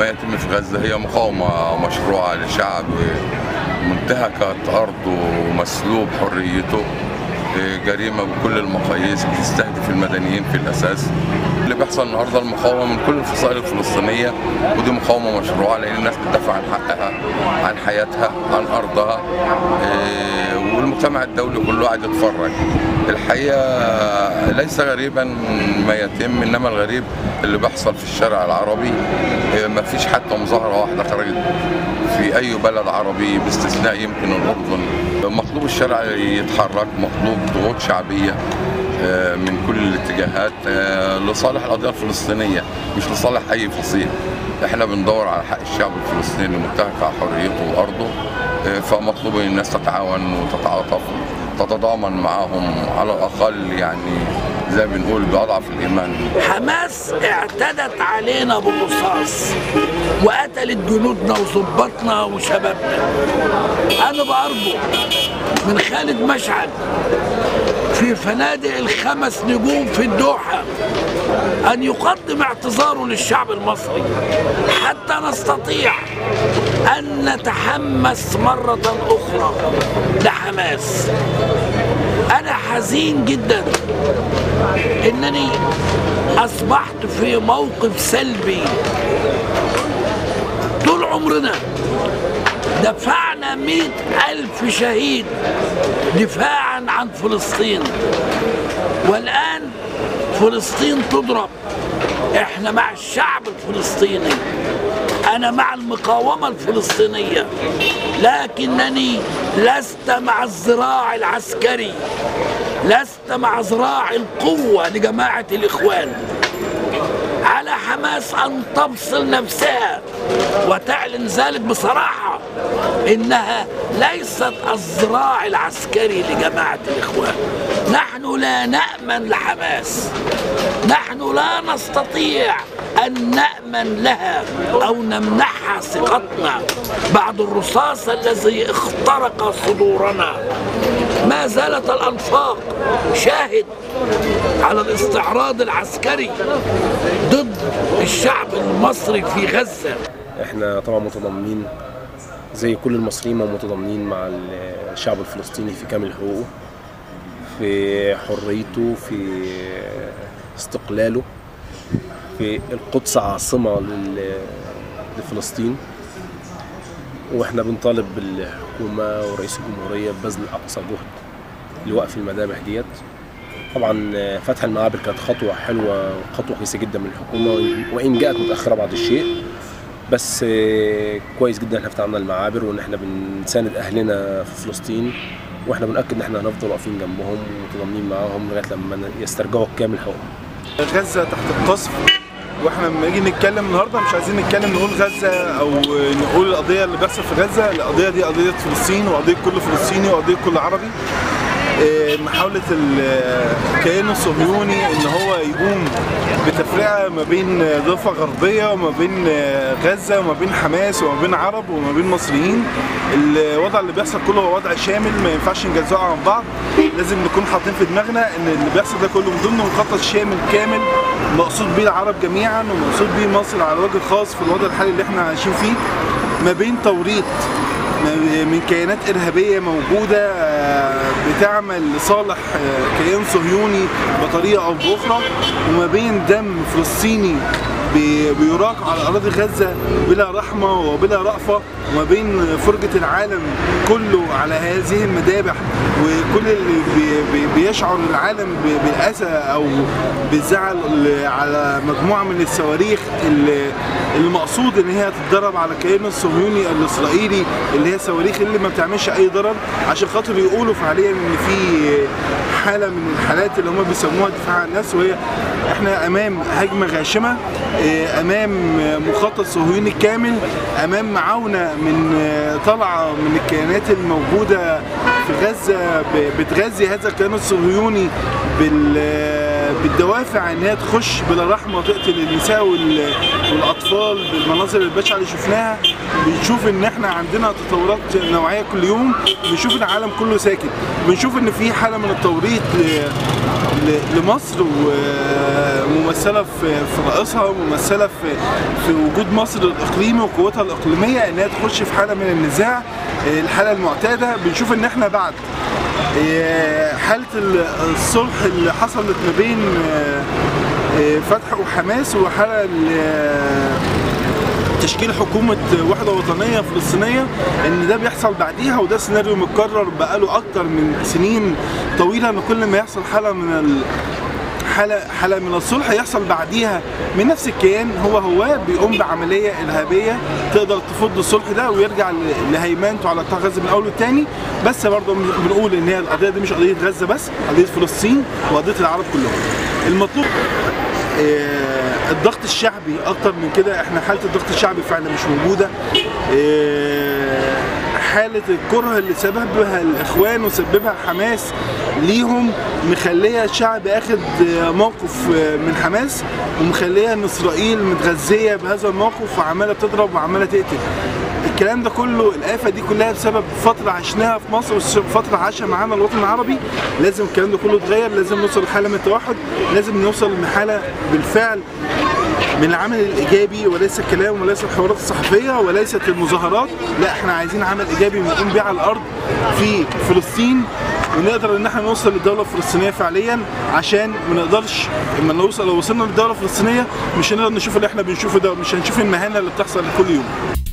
ما يتم في غزة هي مقاومة مشروعة لشعب منتهكت أرضه ومسلوب حريته جريمة بكل المقاييس بتستهدف المدنيين في الأساس اللي بيحصل النهارده المقاومة من كل الفصائل الفلسطينية ودي مقاومة مشروعة لأن الناس بتدافع عن حقها عن حياتها عن أرضها إيه، والمجتمع الدولي كله قاعد يتفرج الحقيقة ليس غريبا ما يتم إنما الغريب اللي بيحصل في الشارع العربي إيه، ما فيش حتى مظاهرة واحدة خرجت في أي بلد عربي باستثناء يمكن الأردن مطلوب الشارع يتحرك مطلوب ضغوط شعبية آه، من كل الاتجاهات آه، لصالح القضية الفلسطينية مش لصالح أي فصيل احنا بندور على حق الشعب الفلسطيني المنتهك على حريته وأرضه آه، فمطلوب ان الناس تتعاون وتتعاطف تتضامن معهم على الأقل يعني زي ما بنقول بأضعف الإيمان حماس اعتدت علينا بالرصاص وقتلت جنودنا وظباطنا وشبابنا انا بأرجو من خالد مشعل في فنادق الخمس نجوم في الدوحة أن يقدم اعتذاره للشعب المصري حتى نستطيع أن نتحمس مرة أخرى لحماس أنا حزين جدا إنني أصبحت في موقف سلبي طول عمرنا دفعنا مئة ألف شهيد دفاعا عن فلسطين والآن فلسطين تضرب احنا مع الشعب الفلسطيني انا مع المقاومة الفلسطينية لكنني لست مع الذراع العسكري لست مع ذراع القوة لجماعة الإخوان على حماس أن تفصل نفسها وتعلن ذلك بصراحة إنها ليست الذراع العسكري لجماعة الإخوان نحن لا نأمن لحماس نحن لا نستطيع أن نأمن لها أو نمنحها ثقتنا بعد الرصاص الذي اخترق صدورنا ما زالت الأنفاق شاهد على الاستعراض العسكري ضد الشعب المصري في غزة احنا طبعا متضامنين زي كل المصريين ما متضامنين مع الشعب الفلسطيني في كامل حقوقه في حريته في استقلاله في القدس عاصمة لل- لفلسطين واحنا بنطالب بالحكومة ورئيس الجمهورية ببذل أقصى جهد لوقف المذابح ديت طبعا فتح المعابر كانت خطوة حلوة وخطوة كويسة جدا من الحكومة وإن جاءت متأخرة بعض الشيء بس آه، كويس جدا احنا فتحنا المعابر وان احنا بنساند اهلنا في فلسطين واحنا بنأكد ان احنا هنفضل واقفين جنبهم ومتضامنين معاهم لغايه لما يسترجعوا كامل حقوقهم غزه تحت القصف واحنا لما نيجي نتكلم النهارده مش عايزين نتكلم نقول غزه او نقول القضيه اللي بيحصل في غزه القضيه دي قضيه فلسطين وقضيه كل فلسطيني وقضيه كل عربي إيه، محاولة الكيان الصهيوني ان هو يقوم بتفرقة ما بين ضفة غربية وما بين غزة وما بين حماس وما بين عرب وما بين مصريين الوضع اللي بيحصل كله هو وضع شامل ما ينفعش نجزعه عن بعض لازم نكون حاطين في دماغنا ان اللي بيحصل ده كله من ضمن مخطط شامل كامل مقصود بيه العرب جميعا ومقصود بيه مصر على وجه خاص في الوضع الحالي اللي احنا عايشين فيه ما بين توريط من كيانات إرهابية موجودة آه، بتعمل لصالح آه، كيان صهيوني بطريقة أو بأخرى وما بين دم فلسطيني بي- بيراق على أراضي غزة بلا رحمة وبلا رأفة وما بين فرجة العالم كله على هذه المذابح وكل اللي بي- بي- بيشعر العالم ب- بالأسى أو بالزعل على مجموعة من الصواريخ اللي المقصود ان هي تتضرب على الكيان الصهيوني الاسرائيلي اللي هي صواريخ اللي ما بتعملش اي ضرر عشان خاطر يقولوا فعليا ان في حاله من الحالات اللي هم بيسموها دفاع عن النفس وهي احنا امام هجمه غاشمه اه، امام مخطط صهيوني كامل امام معاونه من اه، طالعه من الكيانات الموجوده في غزه ب- بتغذي هذا الكيان الصهيوني بال بالدوافع ان هي تخش بلا رحمه وتقتل النساء وال- والاطفال بالمناظر البشعه اللي شفناها بنشوف ان احنا عندنا تطورات نوعيه كل يوم بنشوف ان العالم كله ساكت بنشوف ان في حاله من التوريط ل- ل- لمصر وممثله في في رئيسها وممثله في في وجود مصر الاقليمي وقوتها الاقليميه انها تخش في حاله من النزاع آه، الحاله المعتاده بنشوف ان احنا بعد آه، حاله ال- الصلح اللي حصلت ما بين آه، آه، فتح وحماس وحاله ال- آه، تشكيل حكومة وحدة وطنية فلسطينية إن ده بيحصل بعديها وده سيناريو متكرر بقاله أكتر من سنين طويلة إن كل ما يحصل حالة من ال... حالة حالة من الصلح يحصل بعديها من نفس الكيان هو هو بيقوم بعملية إرهابية تقدر تفض الصلح ده ويرجع ل- لهيمنته على قطاع غزة من أول وتاني بس برضه بنقول إن هي القضية دي مش قضية غزة بس قضية فلسطين وقضية العرب كلهم المطلوب آه، الضغط الشعبي اكتر من كده احنا حاله الضغط الشعبي فعلا مش موجوده آه، حاله الكره اللي سببها الاخوان وسببها حماس ليهم مخليه الشعب اخد آه، موقف آه، من حماس ومخليه ان اسرائيل متغذيه بهذا الموقف وعماله تضرب وعماله تقتل الكلام ده كله الآفة دي كلها بسبب فترة عشناها في مصر وفترة عاشها معانا الوطن العربي لازم الكلام ده كله يتغير لازم نوصل لحالة من التوحد لازم نوصل لحالة بالفعل من العمل الايجابي وليس الكلام وليس الحوارات الصحفيه وليست المظاهرات لا احنا عايزين عمل ايجابي نقوم بيه على الارض في فلسطين ونقدر ان احنا نوصل للدوله الفلسطينيه فعليا عشان ما نقدرش اما نوصل لو وصلنا للدوله الفلسطينيه مش هنقدر نشوف اللي احنا بنشوفه ده مش هنشوف المهانه اللي بتحصل كل يوم